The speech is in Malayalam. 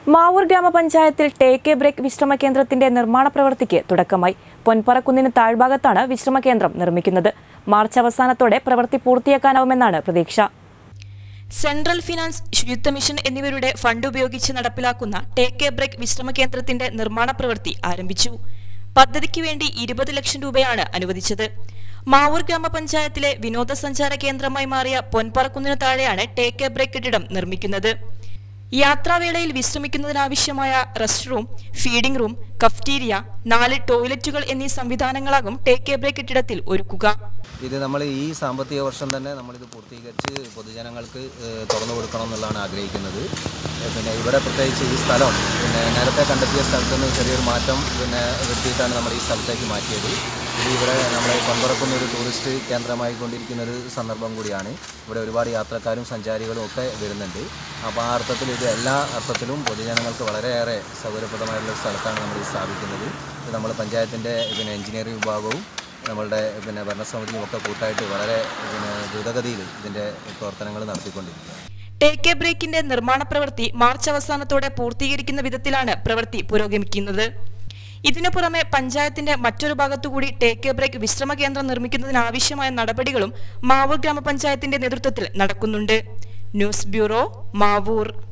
മാവൂർ ഗ്രാമപഞ്ചായത്തിൽ ടേക്ക് എ ബ്രേക്ക് വിശ്രമ കേന്ദ്രത്തിന്റെ നിർമ്മാണ പ്രവൃത്തിക്ക് തുടക്കമായി പൊൻപറക്കുന്നിന് താഴ്ഭാഗത്താണ് വിശ്രമ കേന്ദ്രം നിർമ്മിക്കുന്നത് മാർച്ച് അവസാനത്തോടെ പ്രവൃത്തി പൂർത്തിയാക്കാനാവുമെന്നാണ് പ്രതീക്ഷ സെൻട്രൽ ഫിനാൻസ് ശുചിത്വ മിഷൻ എന്നിവരുടെ ഫണ്ട് ഉപയോഗിച്ച് നടപ്പിലാക്കുന്ന ടേക്ക് എ ബ്രേക്ക് വിശ്രമ കേന്ദ്രത്തിന്റെ നിർമ്മാണ പ്രവൃത്തി ആരംഭിച്ചു പദ്ധതിക്ക് വേണ്ടി ഇരുപത് ലക്ഷം രൂപയാണ് അനുവദിച്ചത് മാവൂർ ഗ്രാമപഞ്ചായത്തിലെ വിനോദസഞ്ചാര കേന്ദ്രമായി മാറിയ പൊൻപറക്കുന്നിന് താഴെയാണ് ടേക്ക് എ ബ്രേക്ക് കെട്ടിടം നിർമ്മിക്കുന്നത് യാത്രാവേളയിൽ വിശ്രമിക്കുന്നതിനാവശ്യമായ rest room feeding room cafeteria നാല് ടോയ്ലറ്റുകൾ എന്നീ സംവിധാനങ്ങളാകും ടേക്ക് എ ബ്രേക്ക് കെട്ടിടത്തിൽ ഒരുക്കുക ഇത് നമ്മൾ ഈ സാമ്പത്തിക വർഷം തന്നെ നമ്മളിത് പൂർത്തീകരിച്ച് പൊതുജനങ്ങൾക്ക് ഏഹ്, തുറന്നു കൊടുക്കണം എന്നുള്ളതാണ് ആഗ്രഹിക്കുന്നത് ഏഹ്, പിന്നെ ഇവിടെ പ്രത്യേകിച്ച് ഈ സ്ഥലം പിന്നെ നേരത്തെ കണ്ടെത്തിയ സ്ഥലത്ത് നിന്ന് ചെറിയൊരു മാറ്റം പിന്നെ വരുത്തിയിട്ടാണ് നമ്മൾ ഈ സ്ഥലത്തേക്ക് മാറ്റിയത് ഇത് ഇവിടെ നമ്മൾ പമ്പറക്കുന്ന ഒരു ടൂറിസ്റ്റ് കേന്ദ്രമായി കൊണ്ടിരിക്കുന്ന ഒരു സന്ദർഭം കൂടിയാണ് ഇവിടെ ഒരുപാട് യാത്രക്കാരും സഞ്ചാരികളും ഒക്കെ വരുന്നുണ്ട് അപ്പോൾ ആ അർത്ഥത്തിൽ ഇത് എല്ലാ അർത്ഥത്തിലും പൊതുജനങ്ങൾക്ക് വളരെയേറെ സൗകര്യപ്രദമായിട്ടുള്ള ഒരു സ്ഥലത്താണ് നമ്മൾ ഇത് സ്ഥാപിക്കുന്നത് ഇത് നമ്മൾ പഞ്ചായത്തിൻ്റെ പിന്നെ എഞ്ചിനീയറിംഗ് വിഭാഗവും നമ്മളുടെ പിന്നെ ഭരണസമിതിയും ഒക്കെ കൂട്ടായിട്ട് വളരെ പിന്നെ ദ്രുതഗതിയിൽ ഇതിൻ്റെ പ്രവർത്തനങ്ങൾ നടത്തിക്കൊണ്ടിരിക്കുകയാണ് ടേക്ക് എ ബ്രേക്കിന്റെ നിർമ്മാണ പ്രവൃത്തി മാർച്ച് അവസാനത്തോടെ പൂർത്തീകരിക്കുന്ന വിധത്തിലാണ് പ്രവൃത്തി പുരോഗമിക്കുന്നത് ഇതിനു പുറമെ പഞ്ചായത്തിന്റെ മറ്റൊരു ഭാഗത്തുകൂടി ടേക്ക് എ ബ്രേക്ക് വിശ്രമ കേന്ദ്രം നിർമ്മിക്കുന്നതിനാവശ്യമായ നടപടികളും മാവൂർ ഗ്രാമപഞ്ചായത്തിന്റെ നേതൃത്വത്തിൽ നടക്കുന്നുണ്ട് ന്യൂസ് ബ്യൂറോ മാവൂർ